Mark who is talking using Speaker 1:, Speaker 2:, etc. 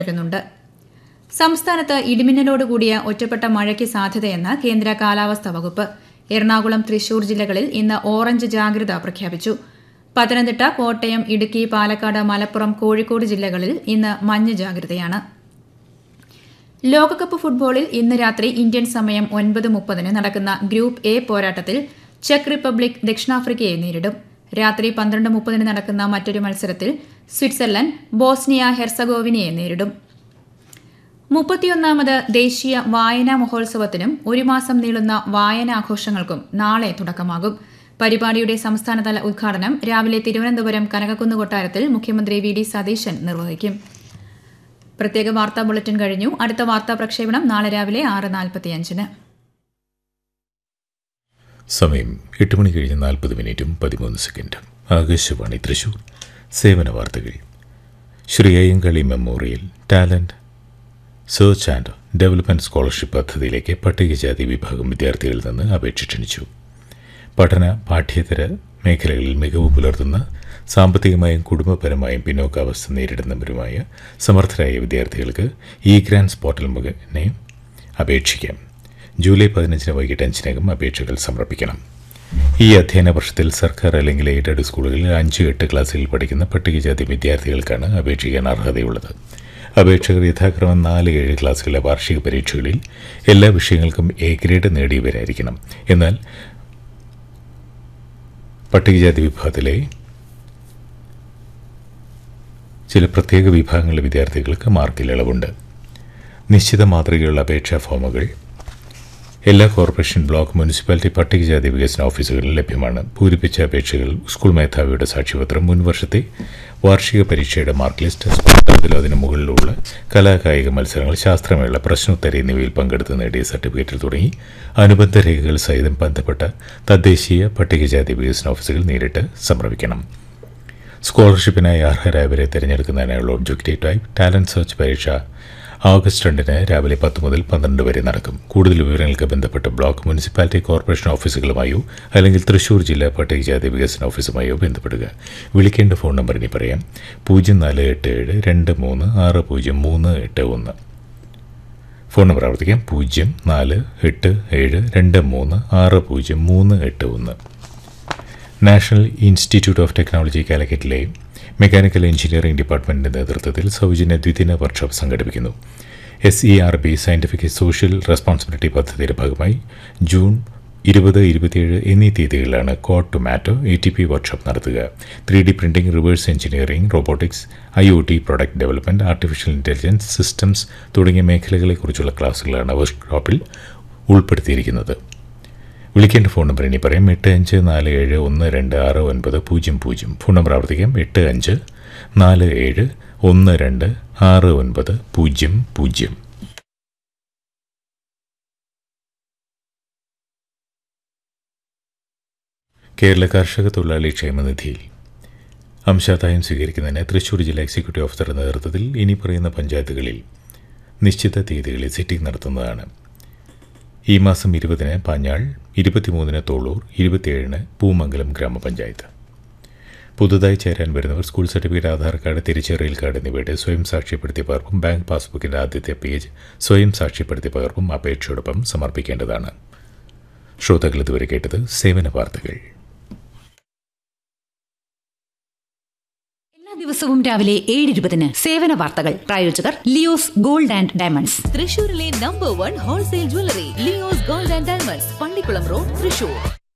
Speaker 1: തുടരുന്നുണ്ട് സംസ്ഥാനത്ത് ഇടിമിന്നലോട് കൂടിയ ഒറ്റപ്പെട്ട മഴയ്ക്ക് സാധ്യതയെന്ന് കേന്ദ്ര കാലാവസ്ഥാ വകുപ്പ് എറണാകുളം തൃശൂർ ജില്ലകളിൽ ഇന്ന് ഓറഞ്ച് ജാഗ്രത പ്രഖ്യാപിച്ചു പത്തനംതിട്ട കോട്ടയം ഇടുക്കി പാലക്കാട് മലപ്പുറം കോഴിക്കോട് ജില്ലകളിൽ ഇന്ന് മഞ്ഞ ജാഗ്രതയാണ് ലോകകപ്പ് ഫുട്ബോളിൽ ഇന്ന് രാത്രി ഇന്ത്യൻ സമയം ഒൻപത് മുപ്പതിന് നടക്കുന്ന ഗ്രൂപ്പ് എ പോരാട്ടത്തിൽ ചെക്ക് റിപ്പബ്ലിക് ദക്ഷിണാഫ്രിക്കയെ നേരിടും രാത്രി പന്ത്രണ്ട് മുപ്പതിന് നടക്കുന്ന മറ്റൊരു മത്സരത്തിൽ സ്വിറ്റ്സർലൻഡ് ബോസ്നിയ ഹെർസഗോവിനയെ നേരിടും മുപ്പത്തിയൊന്നാമത് ദേശീയ വായനാ മഹോത്സവത്തിനും ഒരു മാസം നീളുന്ന വായനാഘോഷങ്ങൾക്കും നാളെ തുടക്കമാകും പരിപാടിയുടെ സംസ്ഥാനതല ഉദ്ഘാടനം രാവിലെ തിരുവനന്തപുരം കനകക്കുന്ന് കൊട്ടാരത്തിൽ മുഖ്യമന്ത്രി വി ഡി സതീശൻ നിർവഹിക്കും പ്രത്യേക വാർത്താ ബുള്ളറ്റിൻ കഴിഞ്ഞു അടുത്ത വാർത്താ പ്രക്ഷേപണം നാളെ രാവിലെ ആറ് നാൽപ്പത്തിയഞ്ചിന്
Speaker 2: സമയം എട്ട് മണി കഴിഞ്ഞ് നാൽപ്പത് മിനിറ്റും പതിമൂന്ന് സെക്കൻഡും ആകാശവാണി തൃശൂർ സേവന വാർത്തകൾ Shri Ayyankali memorial talent search and development scholarship പദ്ധതിയിലേക്ക് പട്ടികജാതി വിഭാഗം വിദ്യാർത്ഥികളിൽ നിന്ന് അപേക്ഷ ക്ഷണിച്ചു പഠന പാഠ്യേതര മേഖലകളിൽ മികവ് പുലർത്തുന്ന സാമ്പത്തികമായും കുടുംബപരമായും പിന്നോക്കാവസ്ഥ നേരിടുന്നവരുമായ സമർത്ഥരായ വിദ്യാർത്ഥികൾക്ക് ഇ ഗ്രാൻസ് പോർട്ടൽ മുഖേന അപേക്ഷിക്കാം ജൂലൈ പതിനഞ്ചിന് വൈകിട്ട് അഞ്ചിനകം അപേക്ഷകൾ സമർപ്പിക്കണം ഈ അധ്യയന വർഷത്തിൽ സർക്കാർ അല്ലെങ്കിൽ എയ്ഡഡ് സ്കൂളുകളിൽ അഞ്ച് എട്ട് ക്ലാസ്സിൽ പഠിക്കുന്ന പട്ടികജാതി വിദ്യാർത്ഥികൾക്കാണ് അപേക്ഷിക്കാൻ അർഹതയുള്ളത് അപേക്ഷകർ യഥാക്രമം നാല് ഏഴ് ക്ലാസ്സുകളിലെ വാർഷിക പരീക്ഷകളിൽ എല്ലാ വിഷയങ്ങൾക്കും എ ഗ്രേഡ് നേടിയവരായിരിക്കണം എന്നാൽ പട്ടികജാതി വിഭാഗത്തിലെ ചില പ്രത്യേക വിഭാഗങ്ങളിലെ വിദ്യാർത്ഥികൾക്ക് മാർക്കിൽ ഇളവുണ്ട് നിശ്ചിത മാതൃകയുള്ള അപേക്ഷാ ഫോമുകൾ എല്ലാ കോർപ്പറേഷൻ ബ്ലോക്ക് മുനിസിപ്പാലിറ്റി പട്ടികജാതി വികസന ഓഫീസുകളിൽ ലഭ്യമാണ് പൂരിപ്പിച്ച അപേക്ഷകൾ സ്കൂൾ മേധാവിയുടെ സാക്ഷ്യപത്രം മുൻ വർഷത്തെ വാർഷിക പരീക്ഷയുടെ മാർക്ക് ലിസ്റ്റ് സ്പർദ്ധത്തിലോ അതിന് മുകളിലുള്ള കലാകായിക മത്സരങ്ങൾ ശാസ്ത്രമേള പ്രശ്നോത്തര എന്നിവയിൽ പങ്കെടുത്ത് നേടിയ സർട്ടിഫിക്കറ്റ് തുടങ്ങി അനുബന്ധ രേഖകൾ സഹിതം ബന്ധപ്പെട്ട തദ്ദേശീയ പട്ടികജാതി വികസന ഓഫീസുകൾ നേരിട്ട് സമർപ്പിക്കണം സ്കോളർഷിപ്പിനായി അർഹരായവരെ തിരഞ്ഞെടുക്കുന്നതിനായുള്ള ഒബ്ജക്റ്റീവ് ടൈപ്പ് ടാലന്റ് സെർച്ച് പരീക്ഷ ഓഗസ്റ്റ് രണ്ടിന് രാവിലെ പത്ത് മുതൽ പന്ത്രണ്ട് വരെ നടക്കും കൂടുതൽ വിവരങ്ങൾക്ക് ബന്ധപ്പെട്ട് ബ്ലോക്ക് മുനിസിപ്പാലിറ്റി കോർപ്പറേഷൻ ഓഫീസുകളുമായോ അല്ലെങ്കിൽ തൃശൂർ ജില്ലാ പട്ടികജാതി വികസന ഓഫീസുമായോ ബന്ധപ്പെടുക വിളിക്കേണ്ട ഫോൺ നമ്പർ ഇനി പറയാം പൂജ്യം നാല് എട്ട് ഏഴ് രണ്ട് മൂന്ന് ആറ് പൂജ്യം മൂന്ന് എട്ട് ഒന്ന് ഫോൺ നമ്പർ ആവർത്തിക്കാം പൂജ്യം നാല് എട്ട് ഏഴ് രണ്ട് മൂന്ന് ആറ് പൂജ്യം മൂന്ന് എട്ട് ഒന്ന് നാഷണൽ ഇൻസ്റ്റിറ്റ്യൂട്ട് ഓഫ് ടെക്നോളജി കാലിക്കറ്റിലെ മെക്കാനിക്കൽ എഞ്ചിനീയറിംഗ് ഡിപ്പാർട്ട്മെന്റിന്റെ നേതൃത്വത്തിൽ സൗജന്യ ദ്വിദിന വർക്ക്ഷോപ്പ് സംഘടിപ്പിക്കുന്നു S E R B scientific social responsibility പദ്ധതിയുടെ ഭാഗമായി ജൂൺ ഇരുപത് ഇരുപത്തിയേഴ് എന്നീ തീയതികളിലാണ് code tomato A T P workshop നടത്തുക three D printing reverse engineering robotics I O T product development artificial intelligence systems തുടങ്ങിയ മേഖലകളെക്കുറിച്ചുള്ള ക്ലാസുകളാണ് വർക്ക്ഷോപ്പിൽ ഉൾപ്പെടുത്തിയിരിക്കുന്നത് വിളിക്കേണ്ട ഫോൺ നമ്പർ ഇനി പറയാം എട്ട് അഞ്ച് നാല് ഏഴ് ഒന്ന് രണ്ട് ആറ് ഒൻപത് പൂജ്യം പൂജ്യം ഫോൺ നമ്പർ ആവർത്തിക്കാം എട്ട് അഞ്ച് നാല് ഏഴ് ഒന്ന് രണ്ട് ആറ് ഒൻപത് പൂജ്യം പൂജ്യം കേരള കർഷക തൊഴിലാളി ക്ഷേമനിധിയിൽ അംശാദായം സ്വീകരിക്കുന്നതിന് തൃശൂർ ജില്ലാ എക്സിക്യൂട്ടീവ് ഓഫീസറുടെ നേതൃത്വത്തിൽ ഇനി പറയുന്ന പഞ്ചായത്തുകളിൽ നിശ്ചിത തീയതികളിൽ സിറ്റിംഗ് നടത്തുന്നതാണ് ഈ മാസം ഇരുപതിന് പാഞ്ഞാൾ ഇരുപത്തിമൂന്നിന് തോളൂർ ഇരുപത്തിയേഴിന് പൂമംഗലം ഗ്രാമപഞ്ചായത്ത് പുതുതായി ചേരാൻ വരുന്നവർ സ്കൂൾ സർട്ടിഫിക്കറ്റ് ആധാർ കാർഡ് തിരിച്ചറിയൽ കാർഡ് എന്നിവയുടെ സ്വയം സാക്ഷ്യപ്പെടുത്തിയ പകർപ്പും ബാങ്ക് പാസ്ബുക്കിന്റെ ആദ്യത്തെ പേജ് സ്വയം സാക്ഷ്യപ്പെടുത്തിയ പകർപ്പും അപേക്ഷയോടൊപ്പം സമർപ്പിക്കേണ്ടതാണ് ശ്രോതാക്കൾ ഇതുവരെ കേട്ടത് സേവന വാർത്തകൾ
Speaker 3: എല്ലാ ദിവസവും രാവിലെ ഏഴ് ഇരുപതിന് സേവന വാർത്തകൾ പ്രായോജകർ ലിയോസ് ഗോൾഡ് ആൻഡ് ഡയമണ്ട്സ്
Speaker 4: തൃശൂരിലെ number one wholesale jewellery Leo's gold and diamonds Pallikulam road Thrissur